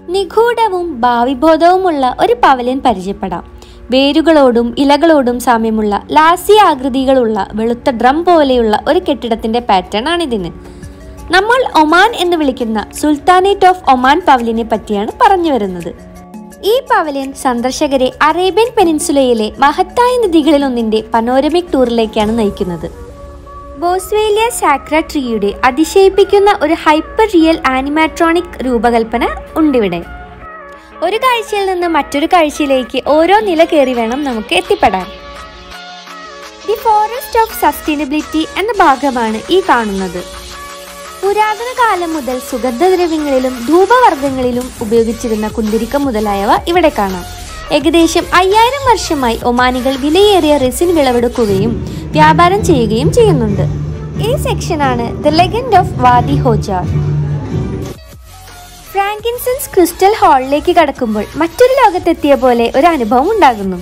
നിഗൂഢവും ഭാവിബോധവുമുള്ള ഒരു പവലിയൻ പരിചയപ്പെടാം വേരുകളോടും ഇലകളോടും സാമ്യമുള്ള ലാസി ആകൃതികളുള്ള വെളുത്ത ഡ്രം പോലെയുള്ള ഒരു കെട്ടിടത്തിന്റെ പാറ്റേൺ ആണിതിന് നമ്മൾ ഒമാൻ എന്ന് വിളിക്കുന്ന സുൽത്താനേറ്റ് ഓഫ് ഒമാൻ പവലിയനെ പറ്റിയാണ് പറഞ്ഞു വരുന്നത് ഈ പവലിയൻ സന്ദർശകരെ അറേബ്യൻ പെനിൻസുലയിലെ മഹത്തായ നദികളിലൊന്നിന്റെ പനോരമിക് ടൂറിലേക്കാണ് നയിക്കുന്നത് ബോസ്വേലിയ സാക്ര ട്രീയുടെ അതിശയിപ്പിക്കുന്ന ഒരു ഹൈപ്പർ റിയൽ ആനിമാട്രോണിക് രൂപകൽപ്പന ഉണ്ടിവിടെ ഒരു കാഴ്ചയിൽ നിന്ന് മറ്റൊരു കാഴ്ചയിലേക്ക് ഓരോ നില കയറി വേണം നമുക്ക് എത്തിപ്പെടാൻ ദി ഫോറസ്റ്റ് ഓഫ് സസ്റ്റൈനബിലിറ്റി എന്ന ഭാഗമാണ് ഈ കാണുന്നത് പുരാതന കാലം മുതൽ സുഗന്ധദ്രവ്യങ്ങളിലും ധൂപവർഗ്ഗങ്ങളിലും ഉപയോഗിച്ചിരുന്ന കുന്തിരിക്ക മുതലായവ ഇവിടെ കാണാം ഏകദേശം അയ്യായിരം വർഷമായി ഒമാനികൾ വിലയേറിയ റെസിൻ വിളവെടുക്കുകയും വ്യാപാരം ചെയ്യുകയും ചെയ്യുന്നുണ്ട് ഈ സെക്ഷനാണ് the legend of Wadi Hojar frankincense crystal ഹാളിലേക്ക് കടക്കുമ്പോൾ മറ്റൊരു ലോകത്തെത്തിയ പോലെ ഒരു അനുഭവം ഉണ്ടാകുന്നു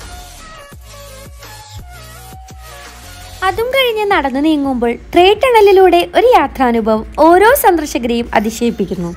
അതും കഴിഞ്ഞ് നടന്നു നീങ്ങുമ്പോൾ ട്രേ ടണലിലൂടെ ഒരു യാത്രാനുഭവം ഓരോ സന്ദർശകരെയും അതിശയിപ്പിക്കുന്നു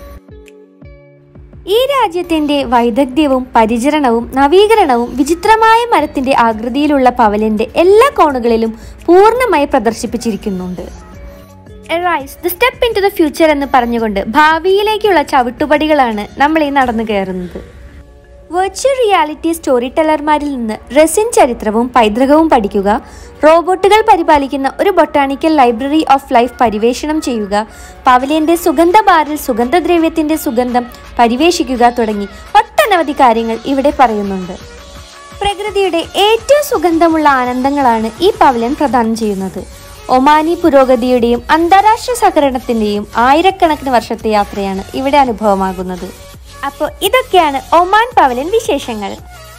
ഈ രാജ്യത്തിന്റെ വൈദഗ്ധ്യവും പരിചരണവും നവീകരണവും വിചിത്രമായ മരത്തിന്റെ ആകൃതിയിലുള്ള പവലിന്റെ എല്ലാ കോണുകളിലും പൂർണ്ണമായി പ്രദർശിപ്പിച്ചിരിക്കുന്നുണ്ട് rise the step into the future എന്ന് പറഞ്ഞുകൊണ്ട് ഭാവിയിലേക്കുള്ള ചവിട്ടുപടികളാണ് നമ്മൾ ഈ നടന്നു കയറുന്നത് വെർച്വൽ റിയാലിറ്റി സ്റ്റോറി ടെല്ലർമാരിൽ നിന്ന് റെസിൻ ചരിത്രവും പൈതൃകവും പഠിക്കുക റോബോട്ടുകൾ പരിപാലിക്കുന്ന ഒരു ബൊട്ടാണിക്കൽ ലൈബ്രറി ഓഫ് ലൈഫ് പരിവേഷണം ചെയ്യുക പവലിയന്റെ സുഗന്ധ ബാറിൽ സുഗന്ധദ്രവ്യത്തിന്റെ സുഗന്ധം പരിവേഷിക്കുക തുടങ്ങി ഒട്ടനവധി കാര്യങ്ങൾ ഇവിടെ പറയുന്നുണ്ട് പ്രകൃതിയുടെ ഏറ്റവും സുഗന്ധമുള്ള ആനന്ദങ്ങളാണ് ഈ പവലിയൻ പ്രദാനം ചെയ്യുന്നത് ഒമാനി പുരോഗതിയുടെയും അന്താരാഷ്ട്ര സഹകരണത്തിന്റെയും ആയിരക്കണക്കിന് വർഷത്തെ യാത്രയാണ് ഇവിടെ അനുഭവമാകുന്നത് അപ്പോൾ ഇതൊക്കെയാണ് ഒമാൻ പവലിയൻ വിശേഷങ്ങൾ